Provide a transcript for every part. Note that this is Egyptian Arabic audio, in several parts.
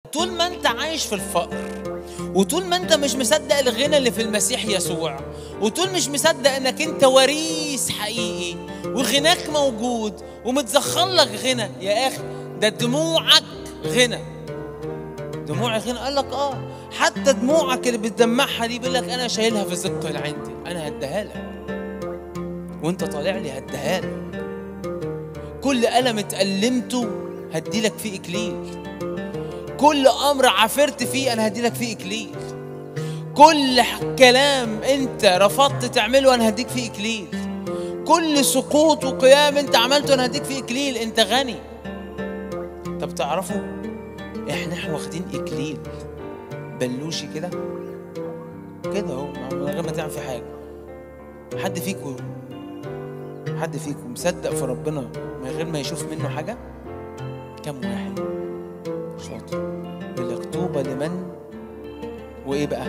طول ما انت عايش في الفقر وطول ما انت مش مصدق الغنى اللي في المسيح يسوع وطول مش مصدق انك انت وريث حقيقي وغناك موجود ومتزخر لك غنى يا اخي ده دموعك غنى دموع غنى قال لك اه حتى دموعك اللي بتدمعها دي بيقول لك انا شايلها في زق اللي عندي انا هديها لك وانت طالع لي هديها لك كل ألم اتألمته هدي لك فيه إكليل كل أمر عافرت فيه أنا هدي لك فيه إكليل كل ح- كلام أنت رفضت تعمله أنا هديك فيه إكليل كل سقوط وقيام أنت عملته أنا هديك فيه إكليل أنت غني طب تعرفوا إحنا إحنا واخدين إكليل بلوشي كده كده اهو من غير ما تعمل فيه حاجة حد فيكم حد فيكم مصدق في ربنا من غير ما يشوف منه حاجة؟ كم واحد؟ شاطر يقول لك طوبى لمن وإيه بقى؟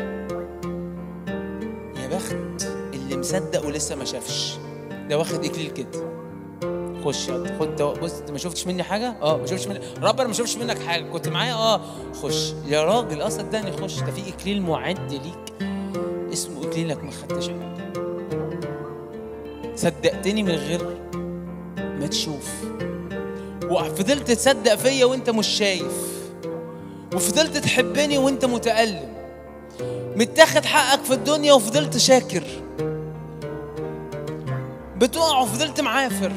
يا بخت اللي مصدق ولسه ما شافش ده واخد إكليل كده خش يلا خد ده بص انت ما شفتش مني حاجه؟ اه ما شفتش مني رب انا ما شفتش منك حاجه كنت معايا اه خش يا راجل اه صدقني خش ده في اكليل معد ليك اسمه اكليلك ما خدتش حاجه صدقتني من غير ما تشوف وفضلت تصدق فيا وانت مش شايف وفضلت تحبني وانت متألم متاخد حقك في الدنيا وفضلت شاكر بتقع وفضلت معافر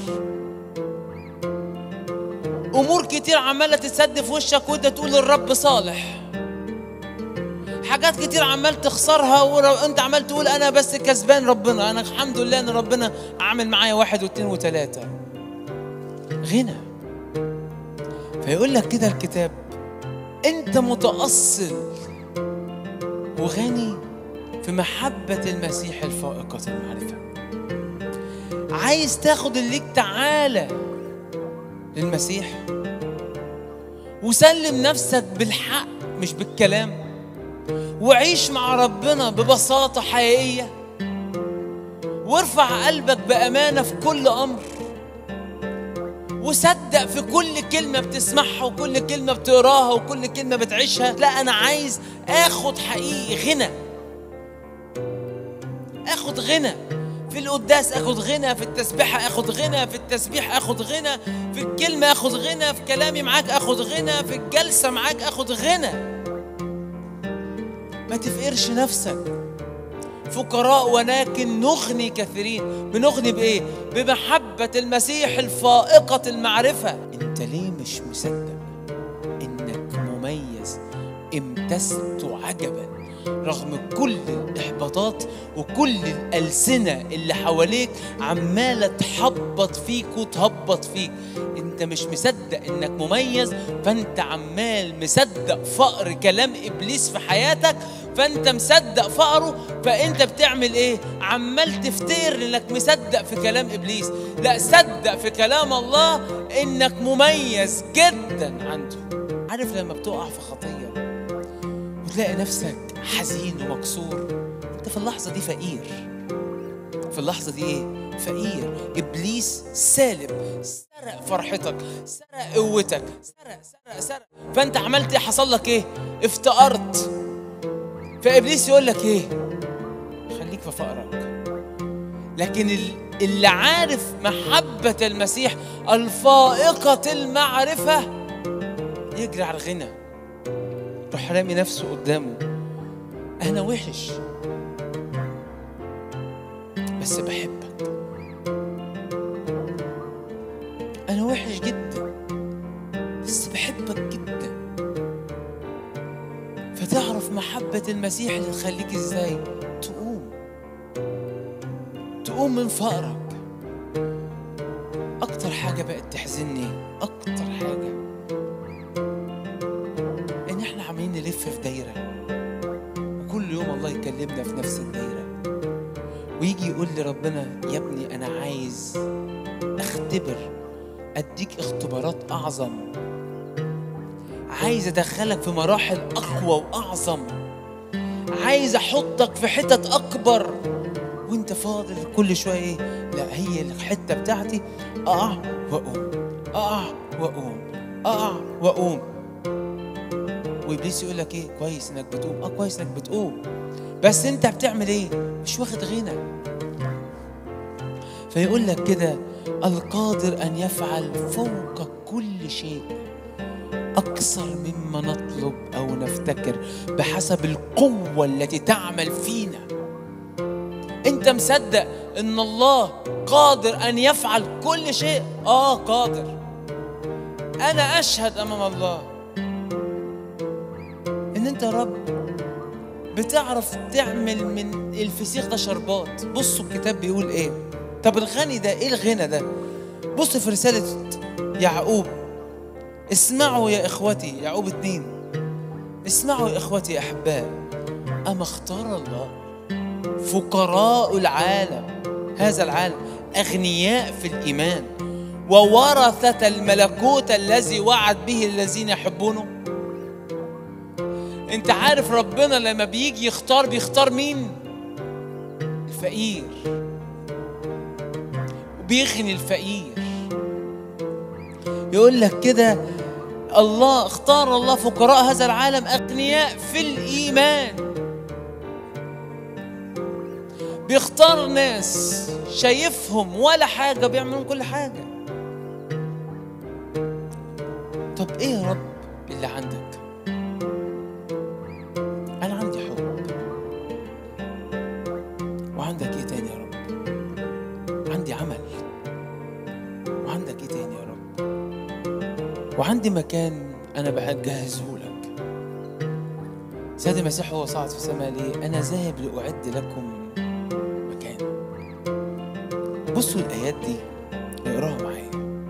امور كتير عماله تتسد في وشك وانت تقول الرب صالح حاجات كتير عمال تخسرها وانت عمال تقول انا بس كسبان ربنا انا الحمد لله ان ربنا عامل معايا واحد واثنين وثلاثه غنى فيقول لك كده الكتاب انت متأصل وغني في محبة المسيح الفائقة المعرفة عايز تاخد اللي ليك تعالى للمسيح وسلم نفسك بالحق مش بالكلام وعيش مع ربنا ببساطة حقيقية وارفع قلبك بأمانة في كل أمر وصدق في كل كلمة بتسمعها وكل كلمة بتقراها وكل كلمة بتعيشها لا أنا عايز آخد حقيقي غنى آخد غنى في القداس اخد غنى في التسبيحة اخد غنى في التسبيح اخد غنى في الكلمة اخد غنى في كلامي معاك اخد غنى في الجلسة معاك اخد غنى ما تفقرش نفسك فقراء ولكن نغني كثيرين بنغني بايه بمحبة المسيح الفائقة المعرفة انت ليه مش مصدق انك مميز امتزت عجبا رغم كل الاحباطات وكل الالسنه اللي حواليك عماله تحبط فيك وتهبط فيك انت مش مصدق انك مميز فانت عمال مصدق فقر كلام ابليس في حياتك فانت مصدق فقره فانت بتعمل ايه عمال تفتكر انك مصدق في كلام ابليس لا صدق في كلام الله انك مميز جدا عنده عارف لما بتقع في خطيه وتلاقي نفسك حزين ومكسور انت في اللحظه دي فقير في اللحظه دي ايه فقير ابليس سالب سرق فرحتك سرق قوتك سرق سرق سرق فانت عملت ايه حصل لك ايه افتقرت فابليس يقول لك ايه خليك في فقرك لكن ال- اللي عارف محبة المسيح الفائقة المعرفة يجري على الغنى راح رامي نفسه قدامه انا وحش بس بحبك انا وحش جدا بس بحبك جدا فتعرف محبة المسيح اللي تخليك ازاي تقوم تقوم من فقرك اكتر حاجة بقت تحزني اكتر حاجة ان احنا عمالين نلف في دايرة وكل يوم الله يكلمنا في نفس الدايرة ويجي يقول لي ربنا يا ابني انا عايز اختبر اديك اختبارات اعظم عايز ادخلك في مراحل اقوى واعظم عايز احطك في حتت اكبر وانت فاضل كل شويه ايه لا هي الحته بتاعتي اقع واقوم اقع واقوم اقع واقوم وابليس يقول لك ايه كويس انك بتقوم اه كويس انك بتقوم بس انت بتعمل ايه مش واخد غنى فيقول لك كده القادر ان يفعل فوق كل شيء اكثر مما نطلب او نفتكر بحسب القوه التي تعمل فينا انت مصدق ان الله قادر ان يفعل كل شيء اه قادر انا اشهد امام الله ان انت يا رب بتعرف تعمل من الفسيخ ده شربات بصوا الكتاب بيقول ايه طب الغني ده ايه الغنى ده بص في رسالة يعقوب اسمعوا يا اخوتي يعقوب اتنين اسمعوا يا اخوتي يا احباء اما اختار الله فقراء العالم هذا العالم اغنياء في الايمان وورثة الملكوت الذي وعد به الذين يحبونه انت عارف ربنا لما بيجي يختار بيختار مين الفقير بيغني الفقير يقول لك كده الله اختار الله فقراء هذا العالم اغنياء في الايمان بيختار ناس شايفهم ولا حاجه بيعملون كل حاجه طب ايه يا رب اللي عندك انا عندي حب وعندك ايه تاني يا رب عندي عمل وعندك ايه تاني يا رب وعندي مكان انا بجهزه لك سيد المسيح هو صعد في السماء ليه انا ذاهب لاعد لكم مكان بصوا الايات دي اقراها معايا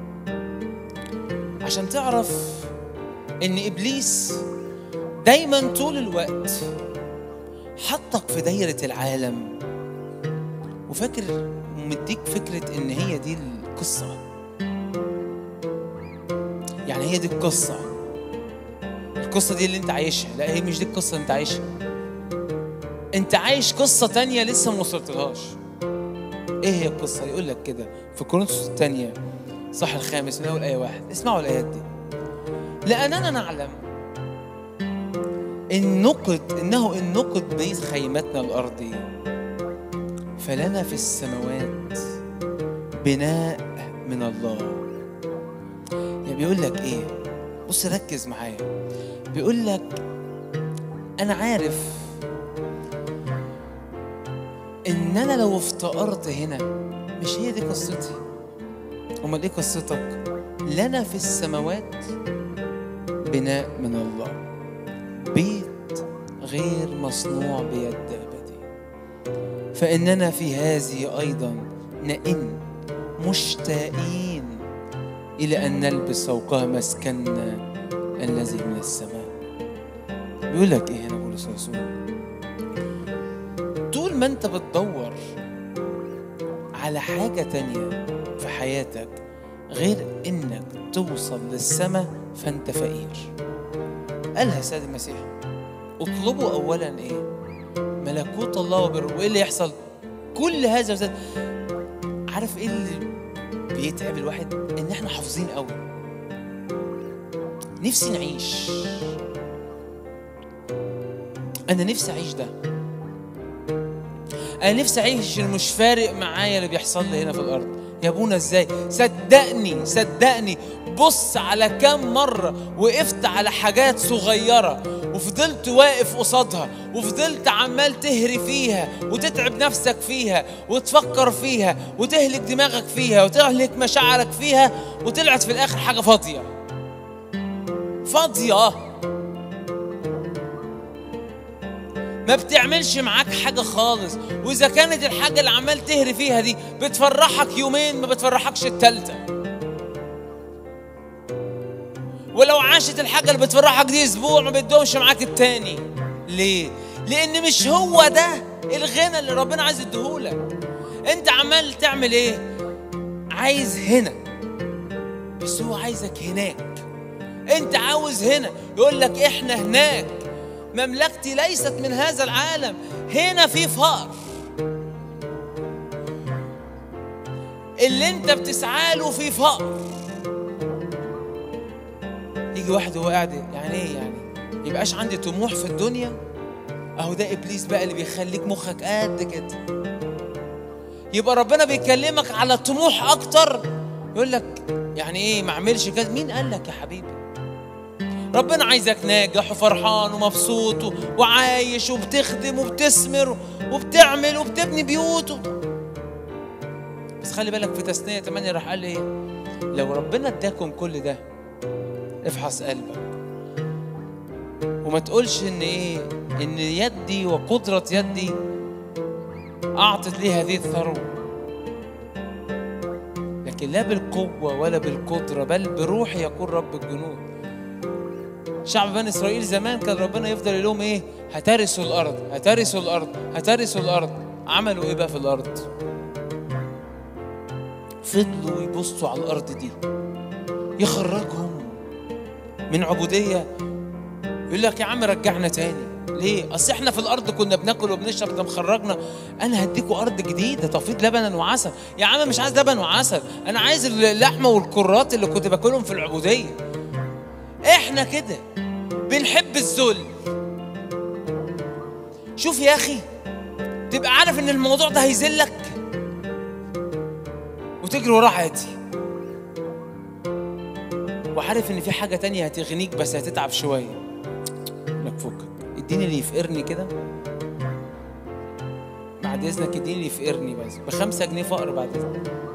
عشان تعرف ان ابليس دايما طول الوقت حطك في دايره العالم وفاكر مديك فكره ان هي دي القصه يعني هي دي القصه القصه دي اللي انت عايشها لا هي مش دي القصه اللي انت عايشها انت عايش قصه تانية لسه ما وصلتلهاش ايه هي القصه يقول لك كده في كورنثوس الثانيه صح الخامس من اول ايه واحد اسمعوا الايات دي لاننا نعلم ان نقد انه ان نقد بيت خيمتنا الارضيه فلنا في السماوات بناء من الله يعني بيقول لك ايه بص ركز معايا بيقول لك انا عارف ان انا لو افتقرت هنا مش هي دي قصتي امال ايه قصتك لنا في السماوات بناء من الله بيت غير مصنوع بيد ابدي فاننا في هذه ايضا نئن مشتاقين الى ان نلبس فوقها مسكننا الذي من السماء بيقول لك ايه هنا بولس الرسول طول ما انت بتدور على حاجه تانية في حياتك غير انك توصل للسماء فانت فقير قالها سيد المسيح اطلبوا اولا ايه ملكوت الله وبره وايه اللي يحصل كل هذا وزاد عارف ايه اللي بيتعب الواحد ان احنا حافظين قوي نفسي نعيش انا نفسي اعيش ده انا نفسي اعيش اللي مش فارق معايا اللي بيحصل لي هنا في الارض يا ابونا ازاي صدقني صدقني بص على كم مرة وقفت على حاجات صغيرة وفضلت واقف قصادها وفضلت عمال تهري فيها وتتعب نفسك فيها وتفكر فيها وتهلك دماغك فيها وتهلك مشاعرك فيها وطلعت في الآخر حاجة فاضية فاضية ما بتعملش معاك حاجة خالص وإذا كانت الحاجة اللي عمال تهري فيها دي بتفرحك يومين ما بتفرحكش التالتة ولو عاشت الحاجة اللي بتفرحك دي أسبوع ما بتدومش معاك التاني ليه؟ لأن مش هو ده الغنى اللي ربنا عايز يديهولك أنت عمال تعمل إيه؟ عايز هنا بس هو عايزك هناك أنت عاوز هنا يقول لك إحنا هناك مملكتي ليست من هذا العالم هنا في فقر اللي انت بتسعى له في فقر يجي واحد وهو قاعد يعني ايه يعني يبقاش عندي طموح في الدنيا اهو ده ابليس بقى اللي بيخليك مخك قد كده يبقى ربنا بيكلمك على طموح اكتر يقول لك يعني ايه ما اعملش كده مين قال لك يا حبيبي ربنا عايزك ناجح وفرحان ومبسوط و- وعايش وبتخدم وبتثمر وبتعمل وبتبني بيوت و... بس خلي بالك في تثنية 8 راح قال ايه لو ربنا اداكم كل ده افحص قلبك وما تقولش ان ايه ان يدي وقدرة يدي اعطت لي هذه الثروة لكن لا بالقوة ولا بالقدرة بل بروحي يقول رب الجنود شعب بني اسرائيل زمان كان ربنا يفضل يقول لهم ايه هترثوا الارض هترثوا الارض هترثوا الارض عملوا ايه بقى في الارض فضلوا يبصوا على الارض دي يخرجهم من عبوديه يقول لك يا عم رجعنا تاني ليه؟ اصل احنا في الارض كنا بناكل وبنشرب ده مخرجنا انا هديكوا ارض جديده تفيض لبنا وعسل يا عم مش عايز لبن وعسل انا عايز اللحمه والكرات اللي كنت باكلهم في العبوديه احنا كده بنحب الذل شوف يا اخي تبقى عارف ان الموضوع ده هيذلك وتجري وراه عادي وعارف ان في حاجه تانية هتغنيك بس هتتعب شويه لك فكك اديني اللي يفقرني كده بعد اذنك اديني اللي يفقرني بس بخمسة جنيه فقر بعد اذنك